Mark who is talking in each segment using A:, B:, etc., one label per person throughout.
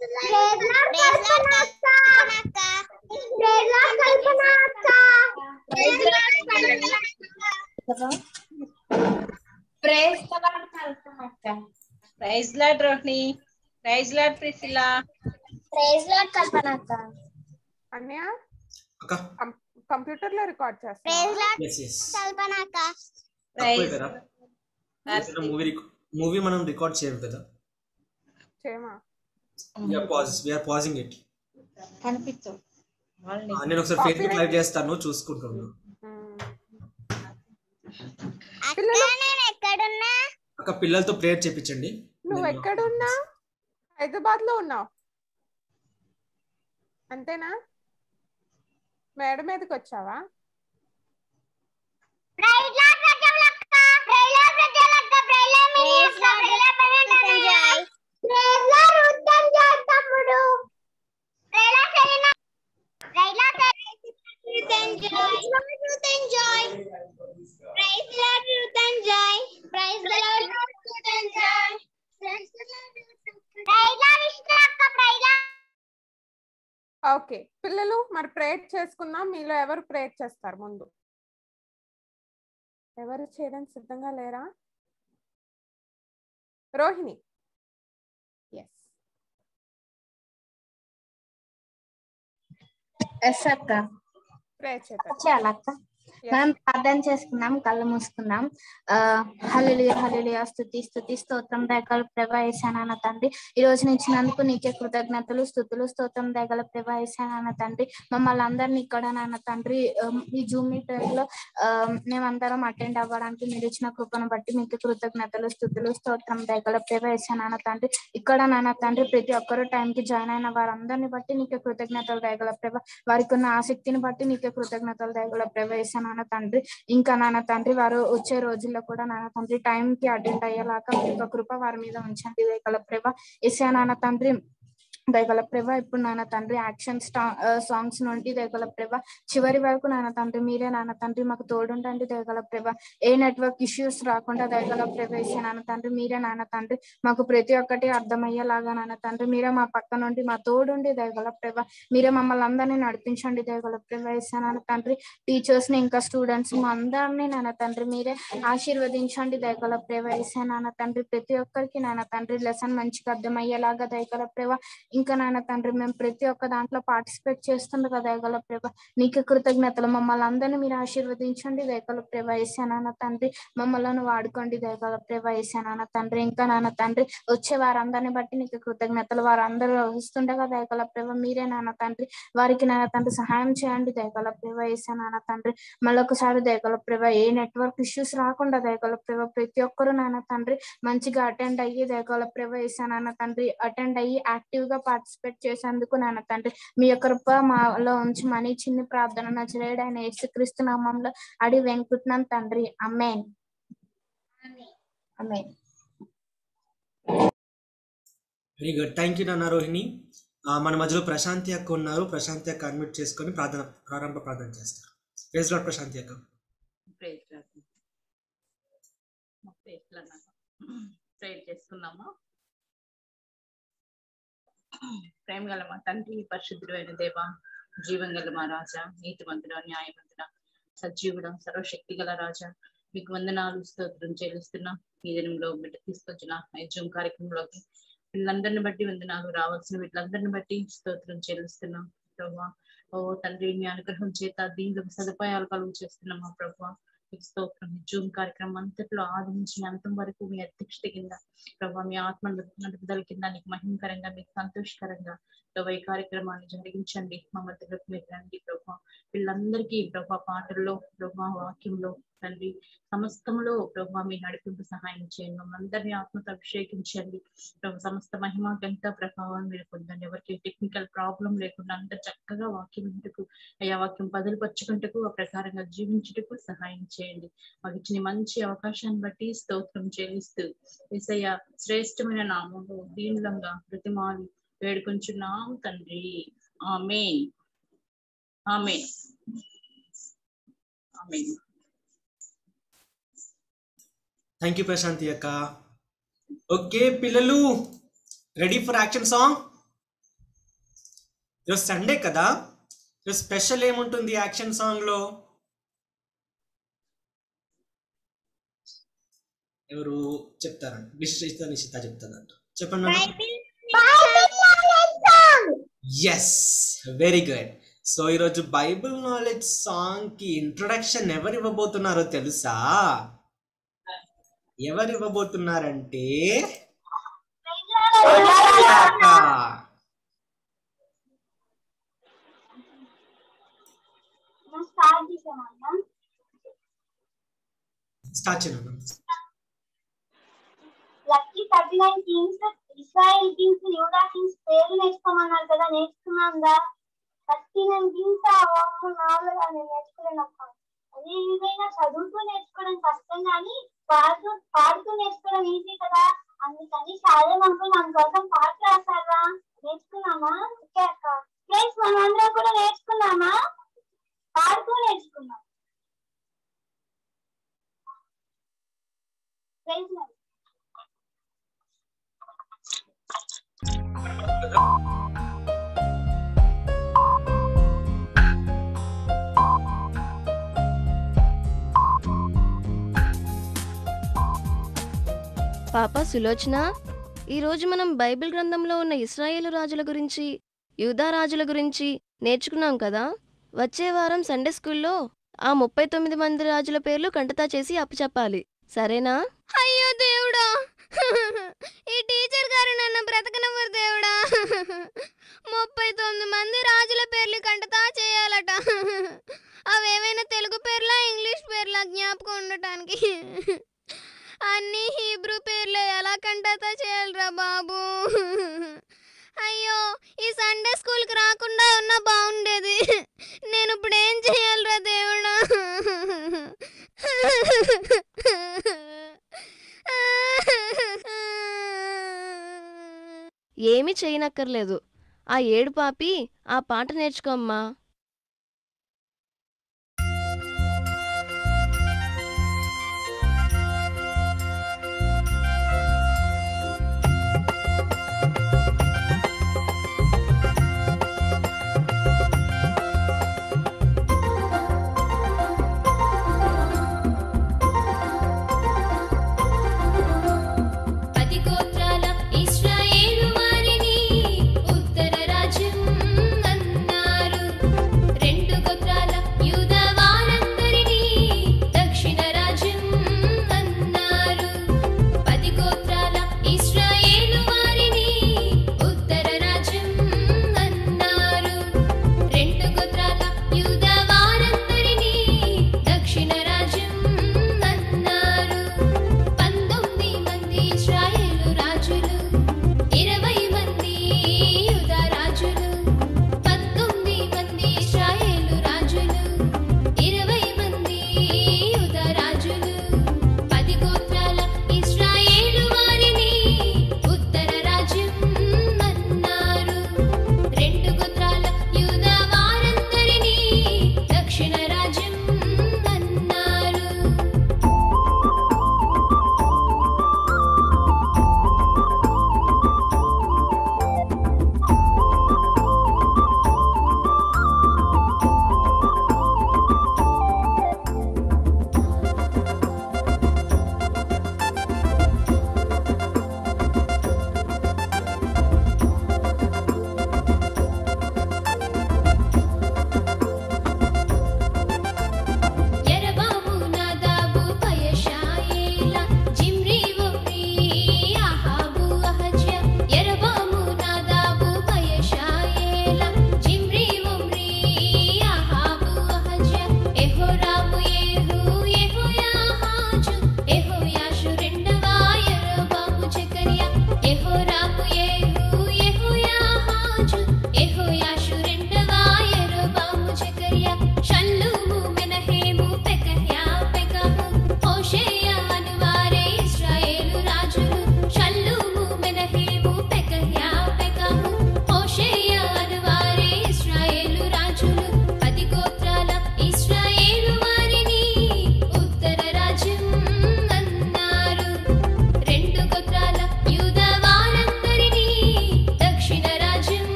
A: Praise అక్క
B: praise Lord Rohini praise Lord Priscilla
C: praise Lord Kalpana అక్క
D: అన్నయ్య
E: అక్క
D: కంప్యూటర్ లో రికార్డ్ చేస్తా
C: praise Lord
E: yes yes
C: Kalpana అక్క
B: ప్రైజ్
E: కదా మూవీ మూవీ మనం రికార్డ్ చేయం కదా
D: చేయమా
E: we're pause we're pausing it
A: కనిపించు
E: నేను ఒకసారి ఫేస్బుక్ లైవ్ చేస్తాను చూసుకుంటాను
C: అక్క నేను ఎక్కడున్నా
E: అక్క పిల్లలతో ప్రేయర్ చేపించండి
D: నువ్వు ఎక్కడున్నా హైదరాబాద్ లో ఉన్నావు అంతేనా మేడ మీదకి వచ్చావా
C: ప్రైజ్ లాడ్ ప్రజలక్క ప్రైజ్ లాడ్ ప్రజలక్క ప్రైజ్ లాడ్ మినియక్క ప్రైజ్ లాడ్ మినియక్క ప్రైజ్ లాడ్ రుద్దం జాయ్ తమ్ముడు ప్రైజ్ లాడ్ సరేనా ప్రైజ్ లాడ్ రుద్దం జాయ్ రుద్దం జాయ్ ప్రైజ్ లాడ్ రుద్దం జాయ్ ప్రైజ్ లాడ్ రుద్దం Joy praise Lord Vishnu praise Lord
D: okay పిల్లలు మరి ప్రేయర్ చేసుకుందాం మీలో ఎవరు ప్రేయర్ చేస్తారు ముందు ఎవరు చేయడానికి సిద్ధంగా లేరా రోహిణి ఎస్
A: ఎస్ అక్క
D: ప్రేయర్ చేద్దాం
A: చేయాలక్క మనం ప్రార్థన చేసుకుందాం కళ్ళు మూసుకుందాం ఆ హల్లులియ హల్లులియ స్థుతి స్థుతి స్తోత్రం దయగల ప్రభా ఏసానాన్న తండ్రి ఈ రోజు ఇచ్చినందుకు నీకే కృతజ్ఞతలు స్థుతులు స్తోత్రం దయగల ప్రభా ఏసానాన్న తండ్రి మమ్మల్ని అందరినీ ఇక్కడ నాన్న తండ్రి ఆ, ఈ జూమ్ మీటింగ్ లో ఆ, మేమందరం అటెండ్ అవ్వడానికి మీరు ఇచ్చిన కృపను బట్టి మీకు కృతజ్ఞతలు స్థుతులు స్తోత్రం దయగల ప్రభా ఏసానాన్న తండ్రి ఇక్కడ నాన్న తండ్రి ప్రతి ఒక్కరు టైంకి జాయిన్ అయిన వారందరిని బట్టి నీకే కృతజ్ఞతలు దయగల ప్రభా వారికి ఉన్న ఆసక్తిని బట్టి నీకే కృతజ్ఞతలు దయగల ప్రవేశ నాన్న తండ్రి ఇంకా నాన్న తండ్రి వారు వచ్చే రోజుల్లో కూడా నాన్న తండ్రి టైం కి అటెండ్ అయ్యేలాగా మీ యొక్క కృప వారి మీద ఉంచండి దయగల ప్రభ ఎస్యా నాన్న తండ్రి దయగల ప్రభ ఇప్పుడు నాన్న తండ్రి యాక్షన్ స్టా సాంగ్స్ నుండి దయగల ప్రభ చివరి వరకు నాన్న తండ్రి మీరే నాన్న తండ్రి మాకు తోడుండండి దయగల ప్రభ ఏ నెట్వర్క్ ఇష్యూస్ రాకుండా దయగల ప్రభ ఎస్యా నాన్న తండ్రి మీరే నాన్న తండ్రి మాకు ప్రతి ఒక్కటి అర్థమయ్యేలాగా నాన్న తండ్రి మీరే మా పక్క నుండి మా తోడుండి దయగల ప్రభ మీరే మమ్మల్ని అందరినీ నడిపించండి దయగల ప్రభ ఎస్యా నాన్న తండ్రి టీచర్స్ ని ఇంకా స్టూడెంట్స్ ని అందరినీ నాన్న తండ్రి మీరే ఆశీర్వదించండి దయగల ప్రేమ వేసే నాన్న తండ్రి ప్రతి ఒక్కరికి నాన్న తండ్రి లెసన్ మంచిగా అర్థమయ్యేలాగా దయగల ప్రేమ ఇంకా నాన్న తండ్రి మేము ప్రతి ఒక్క దాంట్లో పార్టిసిపేట్ చేస్తుండగా దయగల ప్రేమ నీకు కృతజ్ఞతలు మమ్మల్ని అందరినీ మీరు ఆశీర్వదించండి దయగల ప్రేమ వేసే నాన్న తండ్రి మమ్మల్ని వాడుకోండి దయగల ప్రేమ వేసే నాన్న తండ్రి ఇంకా నాన్న తండ్రి వచ్చే వారందరిని బట్టి నీకు కృతజ్ఞతలు వారందరూ వస్తుండగా దయగల ప్రేమ మీరే నాన్న తండ్రి వారికి నాన్న తండ్రి సహాయం చేయండి దయగల ప్రేమ వేసే నాన్న తండ్రి మళ్ళొకసారి దయగల ప్రేమ ఏ నెట్వర్క్ ఇష్యూస్ రాకుండా దయగల ప్రేమ ప్రతి ఒక్కరు నాన్న తండ్రి మంచిగా అటెండ్ అయ్యి దయగల ప్రేమ వేసా నాన్న తండ్రి అటెండ్ అయ్యి యాక్టివ్ గా పార్టిసిపేట్ చేసేందుకు నాన్న తండ్రి మీ యొక్క కృప మాలో ఉంచమని చిన్ని ప్రార్థన నచ్చలేడు ఆయన యేసుక్రీస్తు నామంలో అడి వెంకుట్నాం తండ్రి amen amen
E: very good thank you నాన్న రోహిణి ఆ, మన మధ్యలో ప్రశాంతి అక్క ఉన్నారు ప్రశాంతి అక్క అడ్మిట్ చేసుకొని ప్రార్థన ప్రారంభ ప్రార్థన చేస్తారు ప్రేజ్ లాడ్ ప్రశాంతి అక్క
B: ప్రేజ్ లాడ్ ప్రేజ్ లాడ్ నాన్న. ప్రేర్ చేసుకుందామా ప్రేమ గల మా తండ్రి పరిశుద్ధుడు అయిన దేవ జీవం గల మా రాజా నీతిమంతుడ న్యాయవంతుడ సజీవుడ సర్వశక్తి గల రాజా మీకు వందనాలు స్తోత్రం చెల్లిస్తున్నా ఈ దినంలో బిడ్డ తీసుకొచ్చిన ఈ జూమ్ కార్యక్రమంలోకి వీళ్ళందరిని బట్టి వందనాలు రావాల్సిన వీళ్ళందరిని బట్టి స్తోత్రం చెల్లిస్తున్నాం ప్రభా ఓ తండ్రి మీ అనుగ్రహం చేత దీనికి సదుపాయాలు కలుగు చేస్తున్నాం మా ప్రభా మీకు స్తోత్రం ఈ జూమ్ కార్యక్రమం అంతట్లో ఆది నుంచి అంతం వరకు మీ అధ్యక్షత కింద ప్రభా మీ ఆత్మ నడుపుదల కింద నీకు మహిమకరంగా మీకు సంతోషకరంగా ప్రభా ఈ కార్యక్రమాన్ని జరిగించండి మా మధ్యలోకి మీరు రండి ప్రభా వీళ్ళందరికీ ప్రభా పాటల్లో ప్రభా వాక్యంలో తండ్రి సమస్తములో ప్రభా మీ నడిపింపు సహాయం చేయండి మమ్మల్ని అందరినీ ఆత్మతో అభిషేకించండి ప్రభు సమస్త మహిమ గంట ప్రభావం మీరు పొందండి ఎవరికి టెక్నికల్ ప్రాబ్లం లేకుండా అందరు చక్కగా వాక్యం వింటుకు అయ్యా వాక్యం బదులుపరుచుకుంటకు ఆ ప్రకారంగా జీవించుటకు సహాయం చేయండి మాకు ఇచ్చిన మంచి అవకాశాన్ని బట్టి స్తోత్రం చెల్లిస్తూ ఏసయ్య శ్రేష్టమైన నామంలో దీనులంగా ప్రతిమాలు వేడుకొంచున్నాం తండ్రి ఆమె ఆమె ఆమె
E: థ్యాంక్ యూ ప్రశాంతి అక్క ఓకే పిల్లలు రెడీ ఫర్ యాక్షన్ సాంగ్ ఈరోజు సండే కదా ఈరోజు స్పెషల్ ఏముంటుంది యాక్షన్ సాంగ్ లో ఎవరు చెప్తారంట నిశ్చిత నిశ్చిత చెప్తారంట చెప్పండి ఎస్ వెరీ గుడ్ సో ఈరోజు బైబిల్ నాలెడ్జ్ సాంగ్ కి ఇంట్రొడక్షన్ ఎవరు ఇవ్వబోతున్నారో తెలుసా ఎవరు ఇవ్వబోతున్నారంటే
C: స్టార్ట్ చేసామన్నా
E: స్టార్ట్ చేయను
C: lucky thirty nine kings Israel kings Judah kings పేర్లు నేర్చుకోమన్నారు కదా నేర్చుకున్నాంగా థర్టీ నైన్ కింగ్స్ నాలుగు నేను నేర్చుకోలేనప్ప అది ఏదైనా చదువుతూ నేర్చుకోవడం కష్టం కానీ పాడుతూ పాడుతూ నేర్చుకోవడం ఈజీ కదా అందుకని చాలా మంది మన కోసం పాట రాస్తారా నేర్చుకున్నామా ఓకే అక్క ఫ్రెండ్స్ మనం అందరం కూడా నేర్చుకున్నామా పాడుతూ నేర్చుకున్నాం ఫ్రెండ్స్
F: పాప సులోచన ఈరోజు మనం బైబిల్ గ్రంథంలో ఉన్న ఇస్రాయేలు రాజుల గురించి యూదా రాజుల గురించి నేర్చుకున్నాం కదా వచ్చే వారం సండే స్కూల్లో ఆ ముప్పై తొమ్మిది మంది రాజుల పేర్లు కంటతా చేసి అప్పచెప్పాలి సరేనా అయ్యో దేవుడా ఈ టీచర్ గారు నన్ను బ్రతకనివ్వరు దేవుడా ముప్పై తొమ్మిది మంది రాజుల పేర్లు కంటతా చేయాలట అవేమైనా తెలుగు పేర్లా ఇంగ్లీష్ పేర్లా జ్ఞాపకం ఉండటానికి అన్ని హీబ్రూ పేర్లే ఎలా కంటతా చేయాలిరా బాబు అయ్యో ఈ సండే స్కూల్కి రాకుండా ఉన్నా బాగుండేది నేను ఇప్పుడు ఏం చేయాలిరా దేవుడా ఏమీ చేయనక్కర్లేదు ఆ ఏడు పాపి ఆ పాట నేర్చుకోమ్మా
G: పది గోత్రాల ఇశ్రాయేలు వారిని ఉత్తర రాజ్యం అన్నారు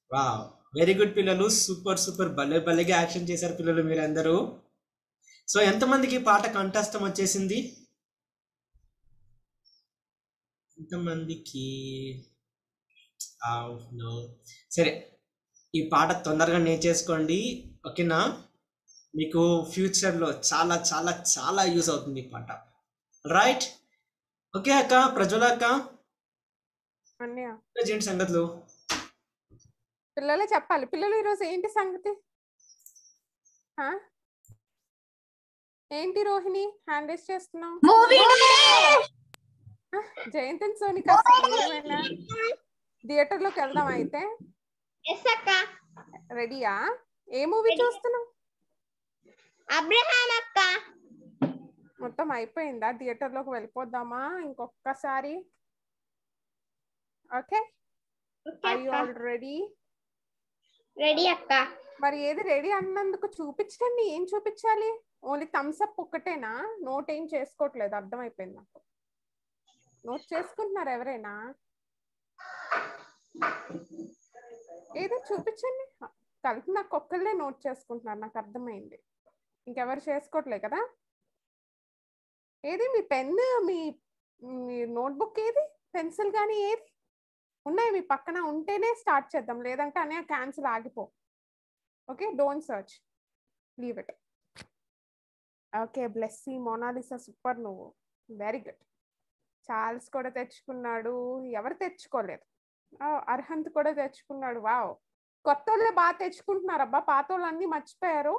E: వా వెరీ గుడ్ పిల్లలు సూపర్ సూపర్ భలే భలేగా యాక్షన్ చేశారు పిల్లలు మీరందరూ సో ఎంతమందికి పాట కంఠస్థం వచ్చేసింది ఎంతమందికి అవును సరే ఈ పాట తొందరగా నేర్చేసుకోండి ఓకేనా మీకు ఫ్యూచర్లో చాలా చాలా చాలా యూస్ అవుతుంది ఈ పాట రైట్ ఓకే అక్క ప్రజ్వల అక్క
D: అన్నయ్య
E: ఏంటి సంగతులు
D: పిల్లలే చెప్పాలి పిల్లలు ఈరోజు ఏంటి సంగతి ఆ? ఏంటి రోహిణి హ్యాండ్ రేస్ చేస్తున్నావు జయంతన్ సోని థియేటర్ లోకి వెళ్దాం అయితే
C: ఎస్ అక్క
D: రెడీయా ఏ మూవీ చూస్తున్నావు
C: అబ్రహాం అక్క
D: మొత్తం అయిపోయిందా థియేటర్ లోకి వెళ్ళిపోద్దామా ఇంకొకసారి ఓకే
C: ఓకే
D: ఐ
C: అక్క
D: ఆల్ రెడీ
C: రెడీ అక్క
D: మరి ఏది రెడీ అన్నందుకు చూపించండి ఏం చూపించాలి ఓన్లీ థమ్స్ అప్ ఒక్కటేనా నోట్ ఏం చేసుకోవట్లేదు అర్థమైపోయింది నాకు నోట్ చేసుకుంటున్నారు ఎవరైనా ఏదో చూపించండి కలిపి నాకు ఒక్కళ్ళే నోట్ చేసుకుంటున్నారు నాకు అర్థమైంది ఇంకెవరు చేసుకోవట్లే కదా ఏది మీ పెన్ మీ మీ నోట్బుక్ ఏది పెన్సిల్ కానీ ఏది ఉన్నాయి మీ పక్కన ఉంటేనే స్టార్ట్ చేద్దాం లేదంటే అనే క్యాన్సిల్ ఆగిపో okay don't search leave it okay Blessy Monalisa super నువ్వు వెరీ గుడ్ చార్ల్స్ కూడా తెచ్చుకున్నాడు ఎవరు తెచ్చుకోలేదు ఆ, అర్హంత్ కూడా తెచ్చుకున్నాడు వావ్ కొత్త వాళ్ళే బాగా తెచ్చుకుంటున్నారు అబ్బా పాత వాళ్ళు అన్ని మర్చిపోయారు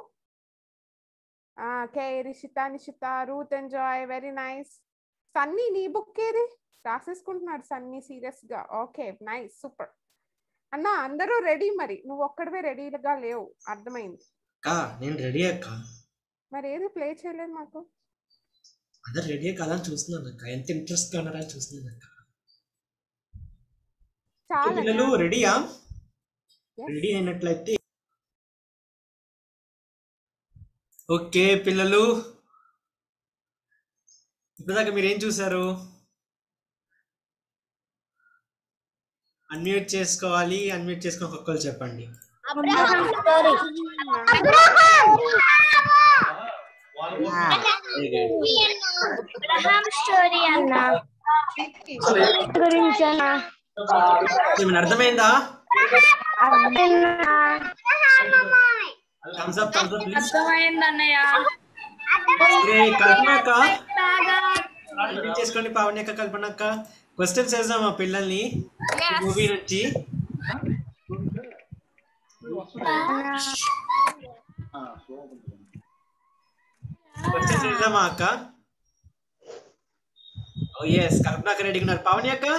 D: కే Rishitha Nishitha Ruth enjoy very nice Sunny నీ బుక్ ఏది రాసేసుకుంటున్నాడు సన్నీ సీరియస్ గా ఓకే నైస్ సూపర్ అన్న అందరూ రెడీ మరి నువ్వు ఒక్కడివే రెడీగా లేవు అర్థమైంది
E: అక్క నేను రెడీ అక్క
D: మరి ఏది ప్లే చేయలేదు మాకు
E: అందరు రెడీ కదా అని చూస్తున్నాను అక్క ఎంత ఇంట్రెస్ట్ గా ఉన్నారని చూస్తున్నాను అక్క
D: చాలా
E: పిల్లలు రెడీయా
D: Yes.
E: రెడీ అయినట్లయితే ఓకే పిల్లలు ఇప్పటిదాకా మీరు ఏం చూసారు అన్మ్యూట్ చేసుకోవాలి అన్మ్యూట్ చేసుకొని ఒక్కొక్కరు చెప్పండి
C: స్టోరీ అన్న గురించి అన్న
E: ఏమైనా అర్థమైందా thumbs up thumbs up please కల్పనక్క అన్మ్యూట్ చేసుకోండి పావని అక్క కల్పనక్క క్వశ్చన్స్ వేద్దాం మా పిల్లల్ని మూవీ నుంచి క్వశ్చన్స్ వేద్దామా అక్క ఓ ఎస్ కల్పనక్క రెడీగా ఉన్నారు పావని అక్క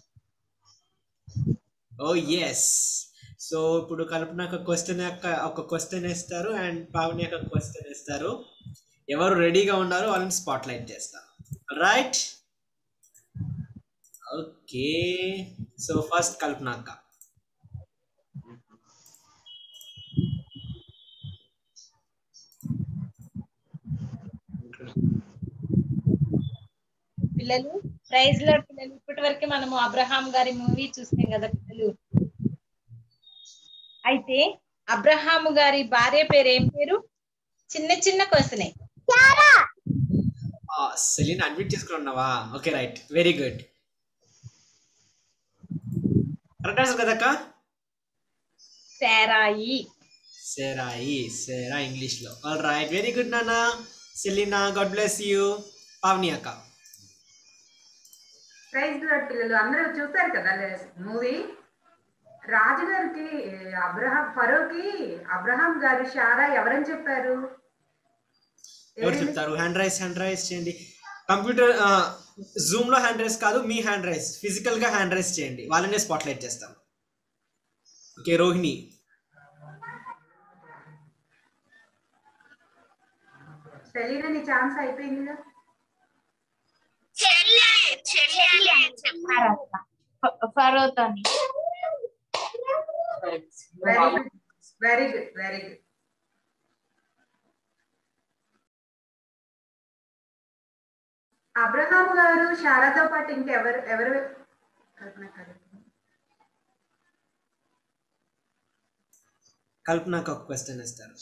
E: ఓ ఎస్ సో ఇప్పుడు కల్పన ఒక క్వశ్చన్ యొక్క ఒక క్వశ్చన్ ఇస్తారు అండ్ పావని యొక్క క్వశ్చన్ ఇస్తారు ఎవరు రెడీగా ఉన్నారో వాళ్ళని స్పాట్ లైట్ చేస్తారు right okay so first Kalpana అక్క
B: పిల్లలు ప్రైజ్ లో పిల్లలు ఇప్పటి వరకు మనము అబ్రహాం గారి మూవీ చూసాం కదా పిల్లలు అయితే అబ్రహాము గారి భార్య పేరు ఏం పేరు చిన్న చిన్న క్వశ్చనే
E: సెలీన్ అడ్మిట్ చేసుకుని ఉన్నావా okay right very good correct answer కదక్క
B: శారాయి
E: సేరాయి సేరా ఇంగ్లీష్ లో ఆల్ రైట్ వెరీ గుడ్ నాన్న Selina God bless you Pavani అక్క
H: ప్రైజ్ లార్డ్ పిల్లలు అందరూ చూస్తారు కదా మూవీ రాజుగారికి అబ్రహాం ఫరోకి అబ్రహాం గారు షారా ఎవరని చెప్పారు
E: ఎవరు చెప్తారు హ్యాండ్ రైస్ హ్యాండ్ రైస్ చేయండి కంప్యూటర్ జూమ్ లో హ్యాండ్ రైస్ కాదు మీ హ్యాండ్ రైస్ ఫిజికల్ గా హ్యాండ్ రైస్ చేయండి వాళ్ళనే స్పాట్ లైట్ చేస్తాం ఓకే రోహిణి
H: తెలియని నీ ఛాన్స్ అయిపోయిందిగా
B: ఫరోతోని
H: very good very good very good Abraham గారు శారాతో పాటు ఇంకెవరు ఎవరు కల్పన కల్పన.
E: కల్పనకు ఒక క్వశ్చన్ ఇస్తారు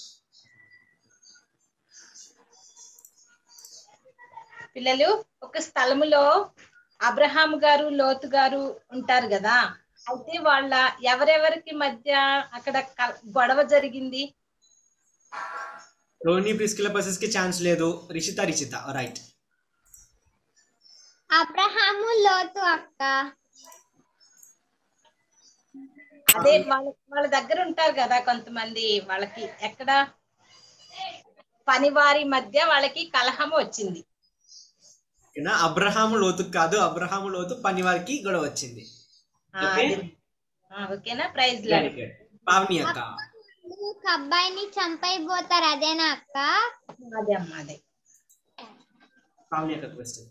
I: పిల్లలు ఒక స్థలములో అబ్రహాం గారు లోతు గారు ఉంటారు కదా అయితే వాళ్ళ ఎవరెవరికి మధ్య అక్కడ క- గొడవ జరిగింది
E: రోహిణి ప్రిస్కిల బసెస్ కి ఛాన్స్ లేదు రిషిత రిషిత రైట్
C: అబ్రహాము లోతు అక్క
I: అదే వాళ్ళ వాళ్ళ దగ్గర ఉంటారు కదా కొంతమంది వాళ్ళకి ఎక్కడ పనివారి మధ్య వాళ్ళకి కలహం వచ్చింది
E: ఓకేనా అబ్రహాము లోతు కాదు అబ్రహాము లోతు పని వారికి గొడవ వచ్చింది
I: ఆ,
E: ఓకే
I: అది. ఆ, ఓకేనా ప్రైజ్
E: వెరీ గుడ్ పావని అక్క
C: ఒక అబ్బాయిని చంపైపోతారు అదేనా అక్క
I: అదే అమ్మా అదే
E: పావని అక్క క్వశ్చన్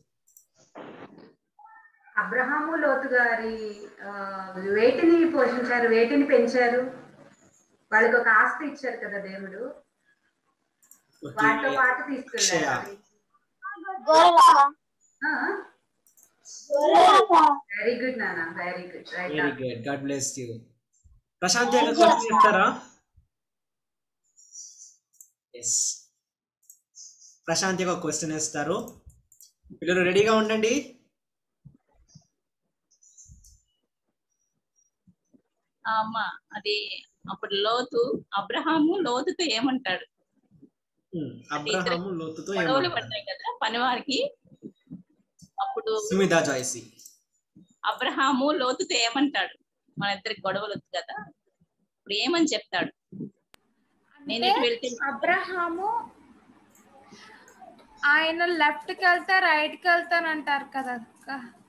H: అబ్రహాము లోతు గారి ఆ, వేటిని పోషించారు వేటిని పెంచారు వాళ్ళకి ఒక ఆస్తి ఇచ్చారు కదా దేవుడు వాటితో పాటు తీసుకెళ్ళారు వెరీ గుడ్ నాన్న very good
E: very
H: right
E: good God bless you Prashanth అక్క క్వశ్చన్ చెప్తారా ఎస్ ప్రశాంత్ ఒక క్వశ్చన్ ఇస్తారు పిల్లలు రెడీగా ఉండండి
B: ఆ అమ్మ అది అప్పుడు లోతు అబ్రహాము లోతుతో ఏమంటాడు
E: ఉమ్, అబ్రహాము లోతుతో
B: గొడవలు
E: ఏమంటారు
B: పడతాయి కదా పనివారికి అప్పుడు
E: సుమిదా జాయ్సీ
B: అబ్రహాము లోతుతో ఏమంటాడు మన ఇద్దరికి గొడవలు వద్దు కదా ఇప్పుడు ఏమని చెప్తాడు నేను ఇటు వెళ్తే
J: అబ్రహాము ఆయన లెఫ్ట్ కి వెళ్తే రైట్ కి వెళ్తాను అంటారు కదా అక్క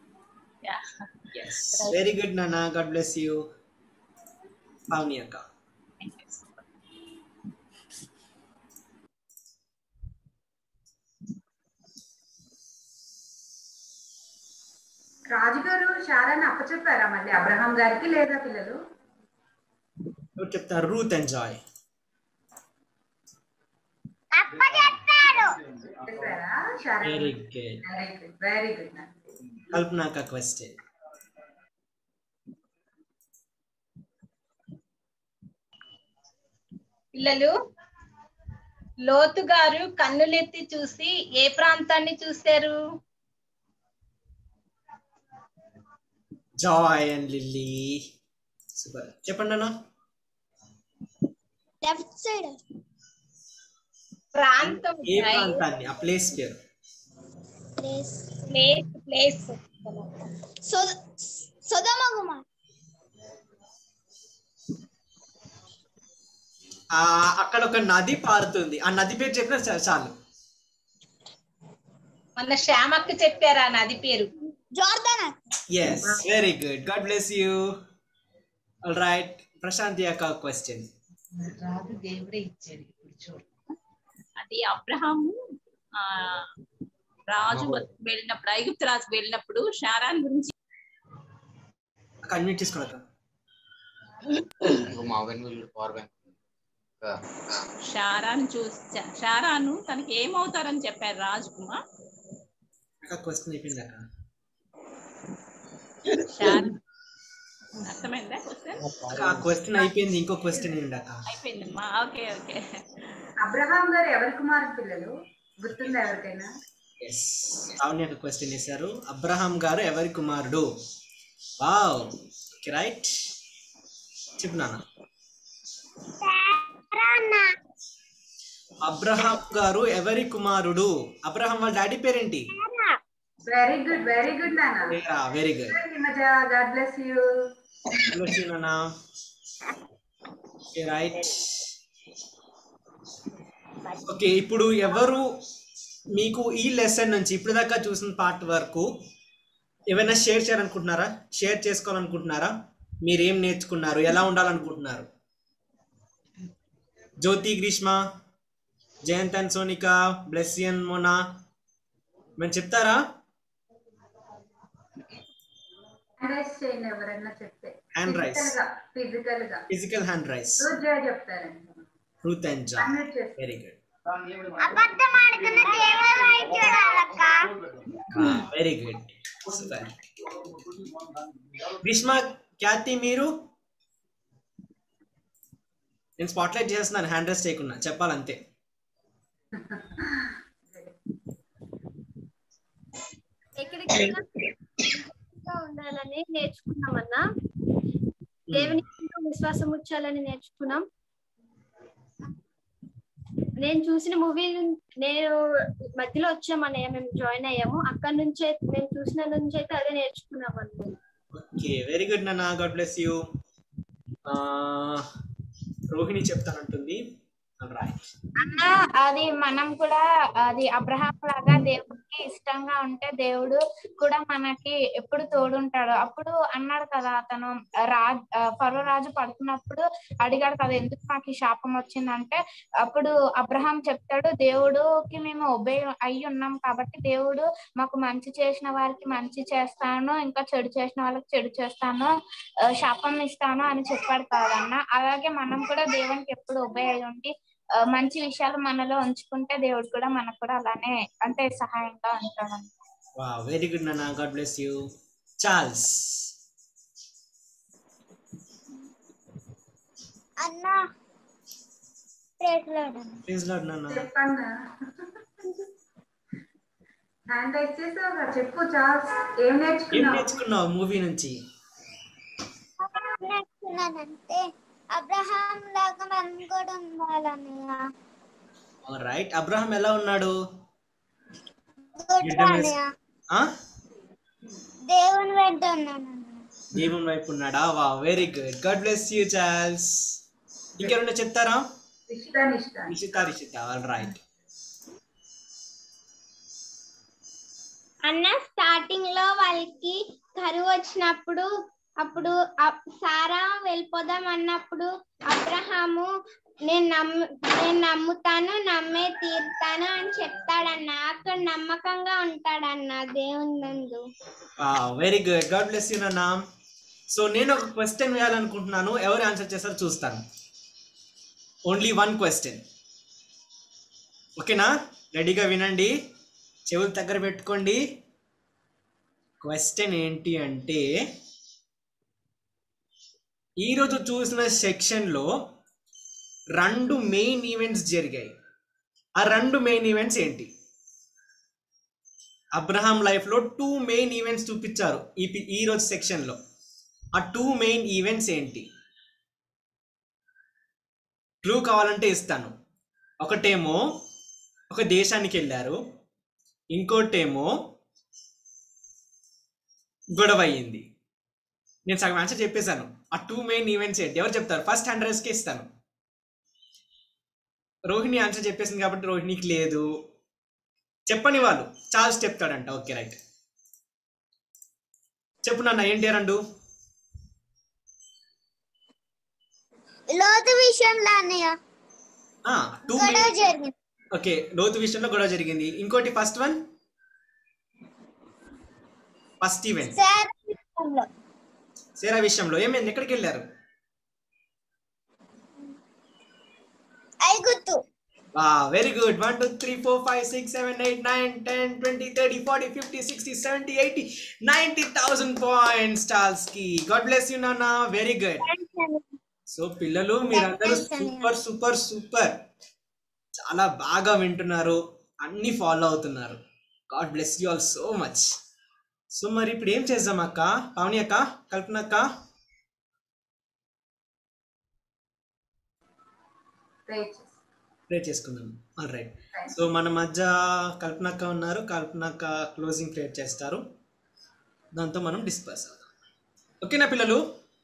E: ఎస్ వెరీ గుడ్ నాన్న గాడ్ బ్లెస్ యూ పావని అక్క
H: రాజుగారు షారాన్ని అప్పచెప్పారా మళ్ళీ అబ్రహాం గారికి లేదా పిల్లలు
E: ఎవరు చెప్తారు రూత్ అండ్ జాయ్
H: చెప్పారా Sarah
E: very good
H: very good very good నాన్న
E: కల్పన అక్క క్వశ్చన్
I: పిల్లలు లోతు గారు కన్నులెత్తి చూసి ఏ ప్రాంతాన్ని చూశారు
E: జాయ్ అండ్ లిల్లీ సూపర్ చెప్పండి అన్న
C: లెఫ్ట్ సైడ్
I: ప్రాంతం
E: ఏ ప్రాంతాన్ని ఆ ప్లేస్ పేరు
C: ప్లేస్
I: ప్లేస్ ప్లేస్
C: సుధమ కుమార్
E: ఆ అక్కడ ఒక నది పారుతుంది ఆ నది పేరు చెప్పినా చా- చాలు
I: మన శ్యామక్క చెప్పారా నది పేరు
C: Jordan
E: yes very good God bless you all right Prashanthi అక్క క్వశ్చన్
I: రాదు దేవుడే ఇచ్చాడు ఇప్పుడు చూడు
B: అది అబ్రహాము ఆ రాజు వెళ్ళినప్పుడు ఐగుప్తు రాజు వెళ్ళినప్పుడు షారాన్ గురించి
E: అక్క అన్మ్యూట్ చేసుకోండి అక్క
K: ఇంకో మా వెన్ను పవర్ బ్యాంక్
B: షారాను చూసి షారాను తనకి ఏమవుతారని చెప్పారు రాజుకుమార్
E: అక్క క్వశ్చన్ అయిపోయింది అక్క
B: షార్ అర్థమైందా క్వశ్చన్
E: అక్క, ఆ క్వశ్చన్ అయిపోయింది ఇంకో క్వశ్చన్ ఏంటి అక్క
B: అయిపోయిందమ్మా ఓకే ఓకే
H: అబ్రహాం గారు ఎవరి కుమారుడు పిల్లలు గుర్తుందా ఎవరికైనా
E: ఎస్ అవును ఒక క్వశ్చన్ ఇస్తారు అబ్రహాం గారు ఎవరి కుమారుడు వావ్ రైట్ చెప్పు నాన్న అబ్రహాం గారు ఎవరి కుమారుడు అబ్రహాం వాళ్ళ డాడీ పేరేంటి
H: వెరీ గుడ్ వెరీ గుడ్ నాన్న
E: very good
H: Himaja God bless you
E: నాన్న రైట్ ఓకే ఇప్పుడు ఎవరు మీకు ఈ లెసన్ నుంచి ఇప్పుడు దాకా చూసిన పార్ట్ వరకు ఏమైనా షేర్ చేయాలనుకుంటున్నారా షేర్ చేసుకోవాలనుకుంటున్నారా మీరు ఏం నేర్చుకున్నారు ఎలా ఉండాలనుకుంటున్నారు జ్యోతి గ్రీష్మ జయంత్ అండ్ సోనిక బ్లెస్సియన్ మోనా మేము చెప్తారా
H: హ్యాండ్ రైస్ చేయండి ఎవరన్నా చెప్తే
E: Hand raise.
H: ఫిజికల్ గా
E: ఫిజికల్ హ్యాండ్ రైస్
H: రోజు జయ చెప్తారండి
E: రూత్ అండ్ జాన్
H: Unmute చేసుకో.
E: వెరీ గుడ్
C: అబద్ధం ఆడుతున్న దేవుడు చూడాలక్క
E: వెరీ గుడ్ సూపర్ గ్రీష్మ ఖ్యాతి మీరు నేను స్పాట్లైట్ చేస్తున్నాను హ్యాండ్ రైస్ చేయకుండా చెప్పాలంతే
L: ఎక్కడికైనా ఉండాలని నేర్చుకున్నామన్నా దేవుని ఎందు విశ్వాసం ఉంచాలని నేర్చుకున్నాం నేను చూసిన మూవీ నేను మధ్యలో వచ్చామన్నయ్య మేము జాయిన్ అయ్యాము అక్కడ నుంచే మేము చూసిన నుంచి అయితే అదే నేర్చుకున్నాం అన్నయ్య
E: ఓకే వెరీ గుడ్ నాన్న గాడ్ బ్లెస్ యూ రోహిణి చెప్తానంటుంది రైట్
A: అన్న అది మనం కూడా అది అబ్రహాం లాగా దేవుడికి ఇష్టంగా ఉంటే దేవుడు కూడా మనకి ఎప్పుడు తోడుంటాడు అప్పుడు అన్నాడు కదా అతను రాజ్ ఫరో రాజు పడుతున్నప్పుడు అడిగాడు కదా ఎందుకు నాకు ఈ శాపం వచ్చిందంటే అప్పుడు అబ్రహాం చెప్తాడు దేవుడుకి మేము ఒబే అయి ఉన్నాం కాబట్టి దేవుడు మాకు మంచి చేసిన వారికి మంచి చేస్తాను ఇంకా చెడు చేసిన వాళ్ళకి చెడు చేస్తాను ఆ, శాపం ఇస్తాను అని చెప్పాడు కాదన్న అలాగే మనం కూడా దేవునికి ఎప్పుడు ఒబే అయి ఉండి ఆ, మంచి విషయాలు మనలో ఉంచుకుంటే దేవుడు కూడా మనకు కూడా అలానే అంటే సహాయంగా ఉంటాడు
E: వా వెరీ గుడ్ నాన్న గాడ్ బ్లెస్ యూ చార్ల్స్
C: అన్న ప్రేజ్ లార్డ్ అన్న.
E: ప్లీజ్ లాడ్ నాన్న
H: చెప్పన్నా హ్యాండ్ రైస్ చేసావుగా చెప్పు చార్ల్స్ ఏం
E: ఏం
H: నేర్చుకున్నావు
E: నేర్చుకున్నావు మూవీ నుంచి
C: నేర్చుకున్నానంటే అబ్రహాం లాగా మనం కూడా ఉండాలన్నయ్య
E: రైట్ అబ్రహం ఎలా ఉన్నాడు
C: గుడ్
E: Get a
C: అన్నయ్య
E: ఆ?
C: దేవుని వెంట ఉన్నాను
E: దేవుని వైపు ఉన్నాడా వా very good God bless you Charles ఇంకెవరైనా చెప్తారా
H: ఇష్ట నిష్ట
E: నిషిత రిషిత ఆల్ రైట్
C: అన్న స్టార్టింగ్ లో వాళ్ళకి కరువు వచ్చినప్పుడు అప్పుడు అప్- సారా వెళ్ళిపోదాం అన్నప్పుడు అబ్రహాము నేను నమ్ము నేను నమ్ముతాను నమ్మే తీరుతాను అని చెప్తాడన్న అక్కడ నమ్మకంగా ఉంటాడన్న దేవుని నందు
E: very good God bless you నాన్న సో నేను ఒక క్వశ్చన్ వేయాలనుకుంటున్నాను ఎవరు ఆన్సర్ చేస్తారో చూస్తాను ఓన్లీ వన్ క్వశ్చన్ ఓకేనా రెడీగా వినండి చెవులు దగ్గర పెట్టుకోండి క్వశ్చన్ ఏంటి అంటే ఈరోజు చూసిన సెక్షన్లో రెండు మెయిన్ ఈవెంట్స్ జరిగాయి ఆ రెండు మెయిన్ ఈవెంట్స్ ఏంటి అబ్రహాం లైఫ్లో టూ మెయిన్ ఈవెంట్స్ చూపించారు ఈ పి- ఈ రోజు సెక్షన్లో ఆ టూ మెయిన్ ఈవెంట్స్ ఏంటి క్లూ కావాలంటే ఇస్తాను ఒకటేమో ఒక దేశానికి వెళ్ళారు ఇంకోటేమో గొడవ అయ్యింది నేను సగం ఆన్సర్ చెప్పేశాను ఆ టూ మెయిన్ ఈవెంట్స్ ఏంటి ఎవరు చెప్తారు ఫస్ట్ హండ్రెడ్స్కి ఇస్తాను రోహిణి ఆన్సర్ చెప్పేసింది కాబట్టి రోహిణికి లేదు చెప్పని వాళ్ళు చార్ల్స్ చెప్తాడంట ఓకే రైట్ చెప్పు నాన్న ఏంటి రెండు
C: లోతు విషయంలో అన్నయ్య
E: టూ
C: గొడవ జరిగింది
E: ఓకే లోతు విషయంలో గొడవ జరిగింది ఇంకోటి first one first event
C: Sarah విషయంలో
E: సేరా విషయంలో ఏమైంది ఎక్కడికి వెళ్ళారు
C: ఐగుత్తు
E: very good one two three four five six seven eight nine ten twenty thirty forty fifty sixty seventy eighty ninety thousand points stalls కి గాడ్ బ్లెస్ యూ నాన్న very good so పిల్లలు మీరందరూ సూపర్ సూపర్ సూపర్ చాలా బాగా వింటున్నారు అన్ని follow అవుతున్నారు God bless you all so much so మరి ఇప్పుడు ఏం చేద్దాం అక్క పావని అక్క కల్పన అక్క
H: ప్రే చేసి
E: ప్రే చేసుకుందాం ఆల్ రైట్ సో మన మధ్య కల్పన అక్క ఉన్నారు కల్పన అక్క క్లోజింగ్ ప్రేయర్ చేస్తారు దాంతో మనం డిస్పర్స్ అవుదాం ఓకేనా పిల్లలు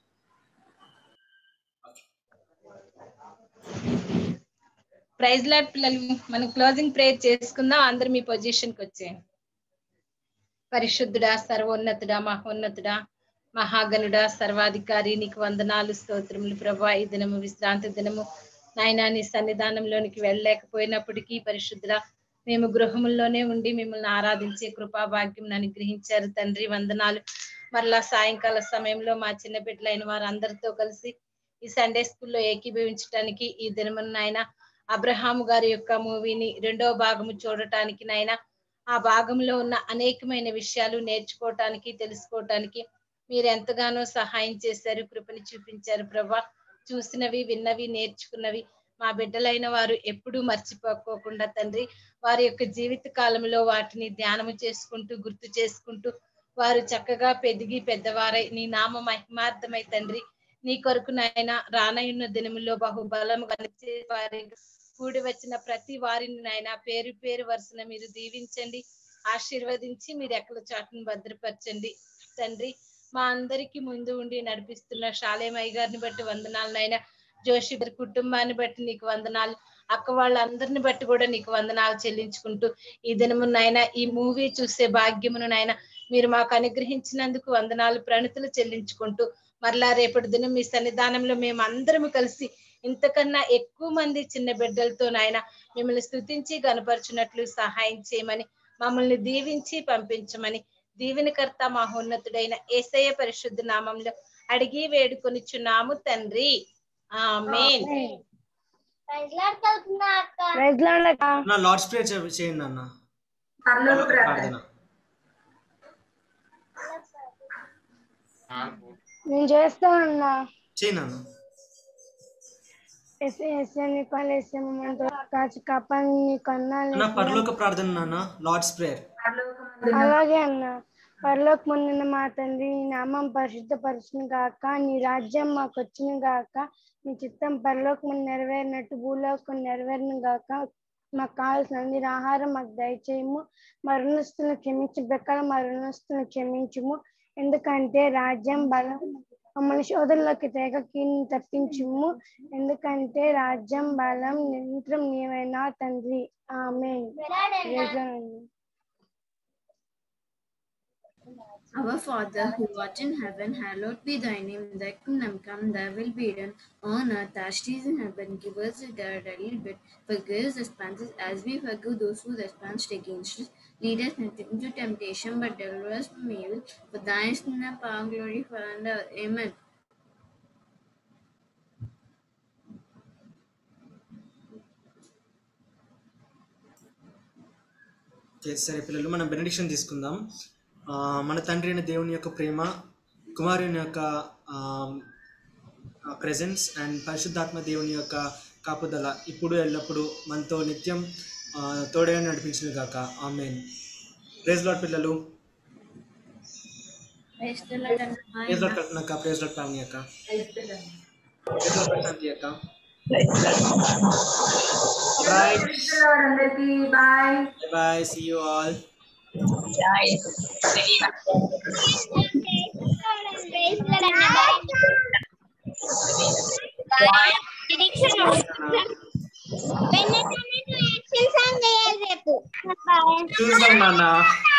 I: ప్రైజ్ లాడ్ పిల్లలు మనం క్లోజింగ్ ప్రేయర్ చేసుకుందాం అందరు మీ పొజిషన్ కి వచ్చేయండి పరిశుద్ధుడా సర్వోన్నతుడా మహోన్నతుడా మహాగణుడా సర్వాధికారి నీకు వందనాలు స్తోత్రములు ప్రభా ఈ దినము విశ్రాంతి దినము నాయనా నీ సన్నిధానంలోనికి వెళ్ళలేకపోయినప్పటికీ పరిశుద్ధుడా మేము గృహముల్లోనే ఉండి మిమ్మల్ని ఆరాధించే కృపా భాగ్యం అనుగ్రహించారు తండ్రి వందనాలు మరలా సాయంకాల సమయంలో మా చిన్న బిడ్డలైన వారందరితో కలిసి ఈ సండే స్కూల్లో ఏకీభవించడానికి ఈ దినమున నాయన అబ్రహాము గారి యొక్క మూవీని రెండవ భాగము చూడటానికి నాయన ఆ భాగంలో ఉన్న అనేకమైన విషయాలు నేర్చుకోవటానికి తెలుసుకోవటానికి మీరు ఎంతగానో సహాయం చేశారు కృపని చూపించారు ప్రభా చూసినవి విన్నవి నేర్చుకున్నవి మా బిడ్డలైన వారు ఎప్పుడూ మర్చిపోకోకుండా తండ్రి వారి యొక్క జీవిత కాలంలో వాటిని ధ్యానము చేసుకుంటూ గుర్తు చేసుకుంటూ వారు చక్కగా పెదిగి పెద్దవారై నీ నామ మహిమార్థమై తండ్రి నీ కొరకు నాయన రానయున్న దినములో బహుబలము కనిచే వారి కూడి వచ్చిన ప్రతి వారిని నాయన పేరు పేరు వరుసన మీరు దీవించండి ఆశీర్వదించి మీరు ఎక్కల చాటును భద్రపరచండి తండ్రి మా అందరికి ముందు ఉండి నడిపిస్తున్న శాలేమయ్య గారిని బట్టి వందనాలు నాయన జోషి గారి కుటుంబాన్ని బట్టి నీకు వందనాలు అక్క వాళ్ళందరిని బట్టి కూడా నీకు వందనాలు చెల్లించుకుంటూ ఈ దినము నాయన ఈ మూవీ చూసే భాగ్యమును నాయన మీరు మాకు అనుగ్రహించినందుకు వందనాలు ప్రణితులు చెల్లించుకుంటూ మరలా రేపటి దినం మీ సన్నిధానంలో మేము అందరము కలిసి ఇంతకన్నా ఎక్కువ మంది చిన్న బిడ్డలతో నాయన మిమ్మల్ని స్తుతించి గనపరచున్నట్లు సహాయం చేయమని మమ్మల్ని దీవించి పంపించమని దీవెనకర్త మహోన్నతుడైన ఏసయ్య పరిశుద్ధ నామంలో అడిగి వేడుకొనిచున్నాము తండ్రి ఆమేన్
E: నా లార్డ్ స్ప్రే చేయండి అన్న
H: పరలోక ప్రార్థన
E: ప్రార్థన
C: నేను చేస్తానన్నా
E: చేయండి అన్న
C: ఎస్ఏ ఎస్ఏ నీ కాల్ ఎస్ఏ మనతో కాచి కాపాడి నీ కొన్నాళ్ళు
E: నా పరలోక ప్రార్థన నాన్న లార్డ్ స్ప్రేయర్
C: అలాగే అన్న పరలోక ముందున్న మా తండ్రి నీ నామం పరిశుద్ధపరచును గాక నీ రాజ్యం మాకు వచ్చును గాక నీ చిత్తం పరలోక ముందు నెరవేరినట్టు భూలోకం నెరవేరును గాక మాకు కావాల్సిన అన్ని ఆహారం మాకు దయచేయము మరణస్తులను క్షమించి ప్రకారం మరణస్తులను క్షమించుము ఎందుకంటే రాజ్యం బలం మమ్మల్ని శోధనలోకి తెగకి తప్పించుము ఎందుకంటే రాజ్యం బలం నిరంతరం నీవైనా తండ్రి ఆమె
M: Our Father who art in heaven, hallowed be thy name. Thy kingdom come, thy will be done on earth as it is in heaven. Give us this day our daily bread. Forgive us expenses as we forgive those who trespass against us. Lead us not into temptation, but deliver us from evil. For thine is the power, and glory forever. Amen.
E: Okay సరే పిల్లలు మనం benediction తీసుకుందాం ఆ, మన తండ్రి అయిన దేవుని యొక్క ప్రేమ కుమారుని యొక్క ప్రెజెన్స్ అండ్ పరిశుద్ధాత్మ దేవుని యొక్క కాపుదల ఇప్పుడు ఎల్లప్పుడూ మనతో నిత్యం ఆ, తోడై నడిపించిన గాక ఆమెన్ ప్రేజ్ లాడ్ పిల్లలు
M: Praise the Lord and
E: praise Lord Kalpana అక్క ప్రేజ్ లాడ్ పావని అక్క ప్రేజ్ లాడ్ ప్రశాంతి అక్క రైట్
H: అందరికి bye
E: bye see you all చూద్దాం నాన్న